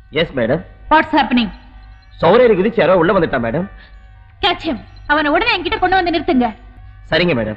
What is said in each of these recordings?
S madam what's happening சௌரேரி குதிச்சு யாரோ உள்ள வந்துட்டா மேடம் கேட்ச் ஹிம் அவனை உடனே என்கிட்ட கொண்டு வந்து நிறுத்துங்க சரிங்க மேடம்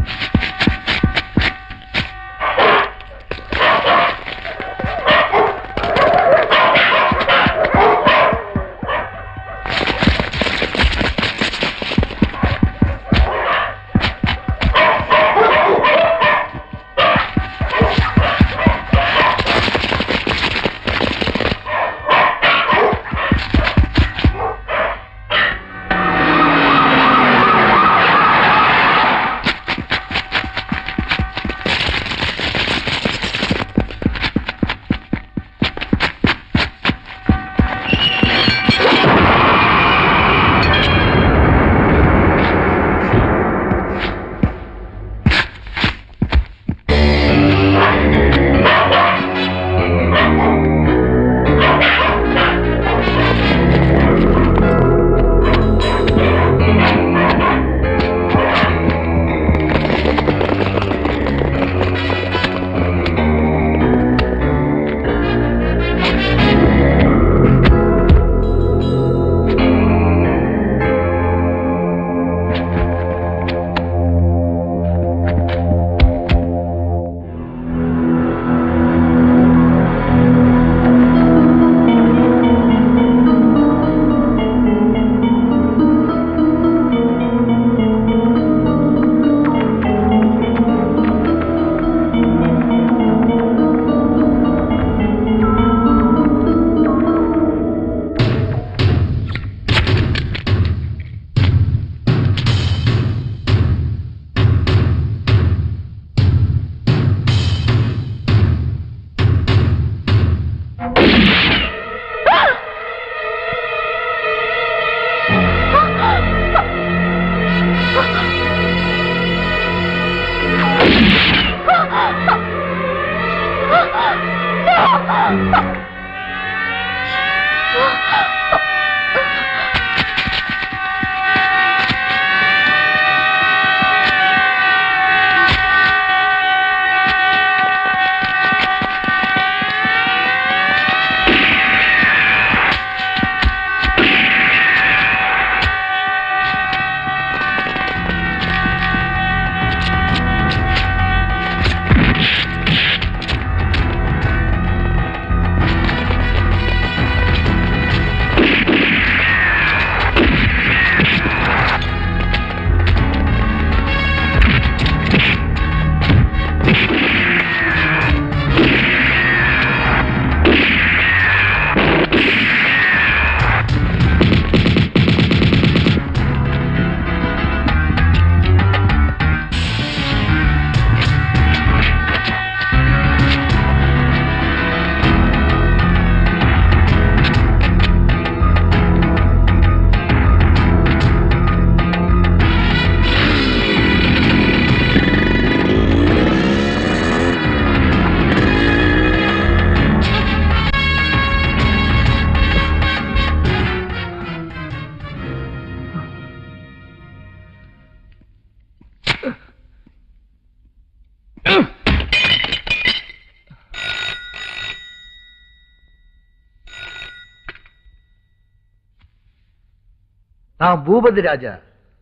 நான் பூபதி ராஜா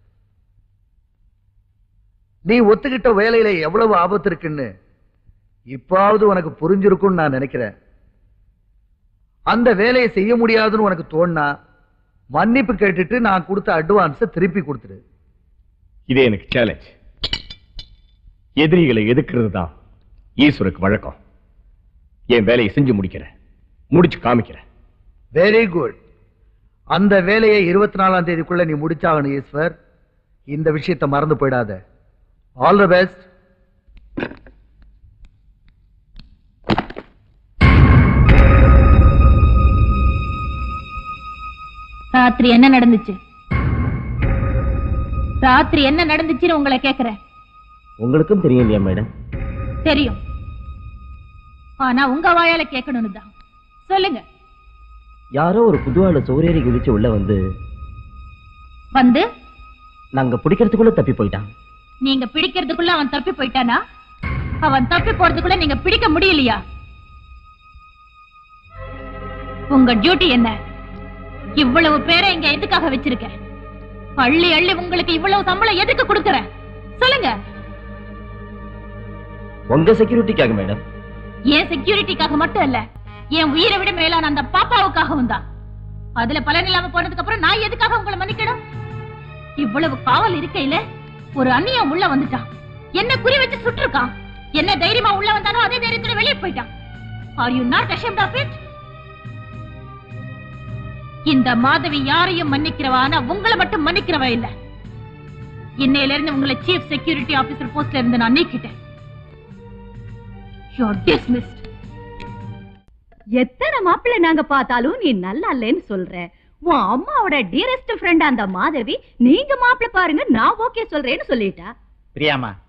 நீ ஒத்துக்கிட்ட வேலையில எவ்வளவு ஆபத்து இருக்குன்னு இப்பாவது உனக்கு புரிஞ்சிருக்கும்னு நான் நினைக்கிறேன் அந்த வேலையை செய்ய முடியாதுன்னு உனக்கு தோணுனா மன்னிப்பு கேட்டுட்டு நான் கொடுத்த அட்வான்ஸை திருப்பி கொடுத்துரு இதே எனக்கு சேலஞ்ச் எதிரிகளை எதிர்க்கிறது தான் ஈஸ்வருக்கு வழக்கம் என் வேலையை செஞ்சு முடிக்கிறேன் முடிச்சு காமிக்கிறேன் வெரி குட் அந்த வேலையை இருபத்தி நாலாம் தேதிக்குள்ள நீ முடிச்சாகணும் ஈஸ்வர் இந்த விஷயத்தை மறந்து போயிடாத ஆல் த பெஸ்ட் ராத்திரி என்ன நடந்துச்சு ராத்திரி என்ன நடந்துச்சுன்னு உங்களை கேக்குறேன் உங்களுக்கும் தெரியும் இல்லையா மேடம் தெரியும் ஆனா உங்க வாயால கேட்கணும்னு தான் சொல்லுங்க யாரோ ஒரு புது ஆளு சௌரேரி குதிச்சு உள்ள வந்து வந்து நாங்க பிடிக்கிறதுக்குள்ள தப்பி போயிட்டான் நீங்க பிடிக்கிறதுக்குள்ள அவன் தப்பி போயிட்டானா அவன் தப்பி போறதுக்குள்ள நீங்க பிடிக்க முடியலையா உங்க டியூட்டி என்ன இவ்வளவு பேரை இங்க எதுக்காக வச்சிருக்க அள்ளி அள்ளி உங்களுக்கு இவ்வளவு சம்பளம் எதுக்கு கொடுக்கறேன் சொல்லுங்க உங்க செக்யூரிட்டிக்காக மேடம் என் செக்யூரிட்டிக்காக மட்டும் இல்ல என் உயிரை விட மேலான அந்த பாப்பாவுக்காகவும் தான் அதுல பலன் இல்லாம போனதுக்கு அப்புறம் நான் எதுக்காக உங்களை மன்னிக்கணும் இவ்வளவு காவல் இருக்கையில ஒரு அந்நியன் உள்ள வந்துட்டான் என்ன குறி வச்சு சுட்டிருக்கான் என்ன தைரியமா உள்ள வந்தானோ அதே தைரியத்துல வெளியே போயிட்டான் are you not ashamed of it இந்த மாதவி யாரையும் மன்னிக்கிறவா ஆனா உங்களை மட்டும் மன்னிக்கிறவா இல்ல இன்னையில இருந்து உங்களை சீஃப் செக்யூரிட்டி ஆபீசர் போஸ்ட்ல இருந்து நான் நீக்கிட்டேன் யூ ஆர் dismissed எத்தனை மாப்பிள்ளை நாங்க பார்த்தாலும் நீ நல்லா இல்லைன்னு சொல்ற உன் அம்மாவோட டியரஸ்ட் ஃப்ரெண்ட் அந்த மாதவி நீங்க மாப்பிள்ளை பாருங்க நான் ஓகே சொல்றேன்னு சொல்லிட்டா பிரியாமா